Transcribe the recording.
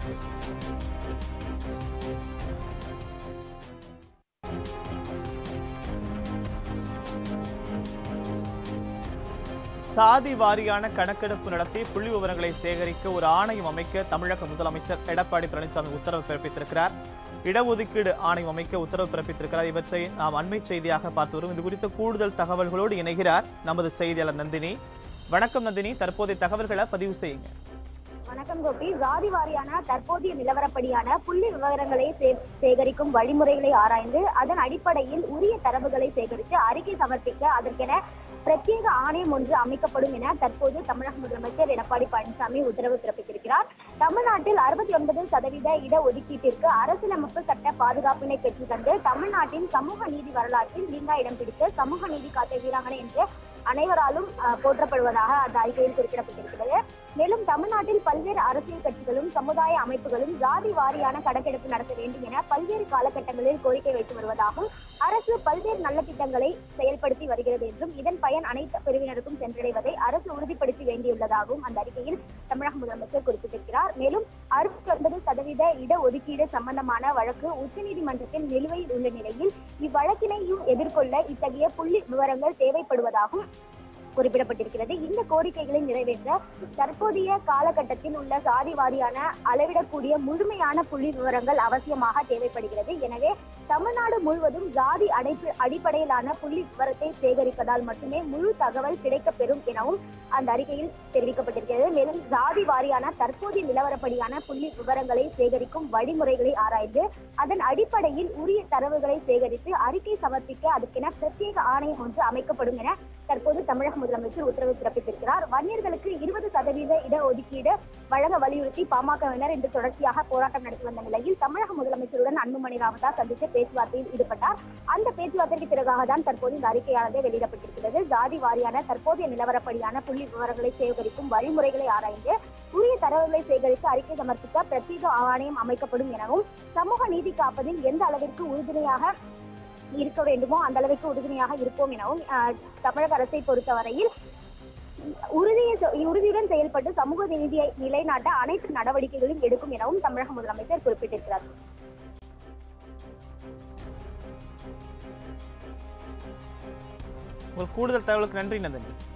சாதி வாரியான கணக்கெடுப்பு நடத்தி புள்ளி விவரங்களை சேகரிக்க ஒரு ஆணையம் அமைக்க தமிழக முதலமைச்சர் எடப்பாடி பழனிசாமி உத்தரவு பிறப்பித்திருக்கிறார் இடஒதுக்கீடு ஆணையம் அமைக்க உத்தரவு பிறப்பித்திருக்கிறார் இவற்றை நாம் அண்மை செய்தியாக பார்த்து வரும் இது குறித்த கூடுதல் தகவல்களோடு இணைகிறார் நமது செய்தியாளர் நந்தினி வணக்கம் நந்தினி தற்போதைய தகவல்களை பதிவு செய்யுங்க வணக்கம் கோபி ஜாதி வாரியான தற்போதைய நிலவரப்படியான புள்ளி விவரங்களை சே- சேகரிக்கும் வழிமுறைகளை ஆராய்ந்து அதன் அடிப்படையில் உரிய தரவுகளை சேகரித்து அறிக்கை சமர்ப்பிக்க அதற்கென பிரத்யேக ஆணையம் ஒன்று அமைக்கப்படும் என தற்போது தமிழக முதலமைச்சர் எடப்பாடி பழனிசாமி உத்தரவு பிறப்பித்திருக்கிறார் தமிழ்நாட்டில் அறுபத்தி ஒன்பது சதவீத இடஒதுக்கீட்டிற்கு அரசியலமைப்பு சட்ட பாதுகாப்பினை பெற்றுத் தந்து தமிழ்நாட்டின் சமூக நீதி வரலாற்றில் நீங்கா இடம் பிடித்து சமூக நீதி காத்த வீராங்கனை என்று அனைவராலும் அஹ், போற்றப்படுவதாக அந்த அறிக்கையில் குறிப்பிடப்பட்டிருக்கிறது மேலும் தமிழ்நாட்டில் பல்வேறு அரசியல் கட்சிகளும் சமுதாய அமைப்புகளும் ஜாதி வாரியான கணக்கெடுப்பு நடத்த வேண்டும் என பல்வேறு காலகட்டங்களில் கோரிக்கை வைத்து வருவதாகவும் அரசு பல்வேறு நல்ல திட்டங்களை செயல்படுத்தி வருகிறது என்றும் இதன் பயன் அனைத்து பிரிவினருக்கும் சென்றடைவதை அரசு உறுதிப்படுத்தி வேண்டியுள்ளதாகவும் அந்த அறிக்கையில் தமிழக முதலமைச்சர் குறிப்பிட்டிருக்கிறார் மேலும் அறுபத்தி ஒன்பது சதவீத இடஒதுக்கீடு சம்பந்தமான வழக்கு உச்சநீதிமன்றத்தில் நிலுவையில் உள்ள நிலையில் இவ்வழக்கினையும் எதிர்கொள்ள இத்தகைய புள்ளி விவரங்கள் தேவைப்படுவதாகவும் குறிப்பிடப்பட்டிருக்கிறது இந்த கோரிக்கைகளை நிறைவேற்ற தற்போதைய காலகட்டத்தில் உள்ள சாதி வாரியான அளவிடக்கூடிய முழுமையான புள்ளி விவரங்கள் அவசியமாக தேவைப்படுகிறது எனவே தமிழ்நாடு முழுவதும் ஜாதி அடைப்பு அடிப்படையிலான புள்ளி விவரத்தை சேகரிப்பதால் மட்டுமே முழு தகவல் கிடைக்கப்பெறும் எனவும் அந்த அறிக்கையில் தெரிவிக்கப்பட்டிருக்கிறது மேலும் ஜாதி வாரியான தற்போதைய நிலவரப்படியான புள்ளி விவரங்களை சேகரிக்கும் வழிமுறைகளை ஆராய்ந்து அதன் அடிப்படையில் உரிய தரவுகளை சேகரித்து அறிக்கை சமர்ப்பிக்க அதற்கென பிரத்யேக ஆணையம் ஒன்று அமைக்கப்படும் என தற்போது தமிழக முதலமைச்சர் உத்தரவு பிறப்பித்திருக்கிறார் வன்னியர்களுக்கு இருபது சதவீத இடஒதுக்கீடு வழங்க வலியுறுத்தி பாமகவினர் இன்று தொடர்ச்சியாக போராட்டம் நடத்தி வந்த நிலையில் தமிழக முதலமைச்சருடன் அன்புமணி ராமதாஸ் சந்தித்து பேச்சுவார்த்தையில் ஈடுபட்டார் அந்த பேச்சுவார்த்தைக்கு பிறகாக தான் தற்போது இந்த அறிக்கையானது வெளியிடப்பட்டிருக்கிறது ஜாதி வாரியான தற்போதைய நிலவரப்படியான புள்ளி விவரங்களை சேகரிக்கும் வழிமுறைகளை ஆராய்ந்து உரிய தரவுகளை சேகரித்து அறிக்கை சமர்ப்பிக்க பிரத்யேக ஆணையம் அமைக்கப்படும் எனவும் சமூக நீதி காப்பதில் எந்த அளவிற்கு உறுதுணையாக இருக்க வேண்டுமோ அந்த அளவிற்கு உறுதுணையாக இருப்போம் எனவும் அஹ், தமிழக அரசை பொறுத்தவரையில் உறுதியை உறுதியுடன் செயல்பட்டு சமூக நீதியை நிலைநாட்ட அனைத்து நடவடிக்கைகளையும் எடுக்கும் எனவும் தமிழக முதலமைச்சர் குறிப்பிட்டிருக்கிறார் உங்கள் கூடுதல் தகவலுக்கு நன்றி நந்தினி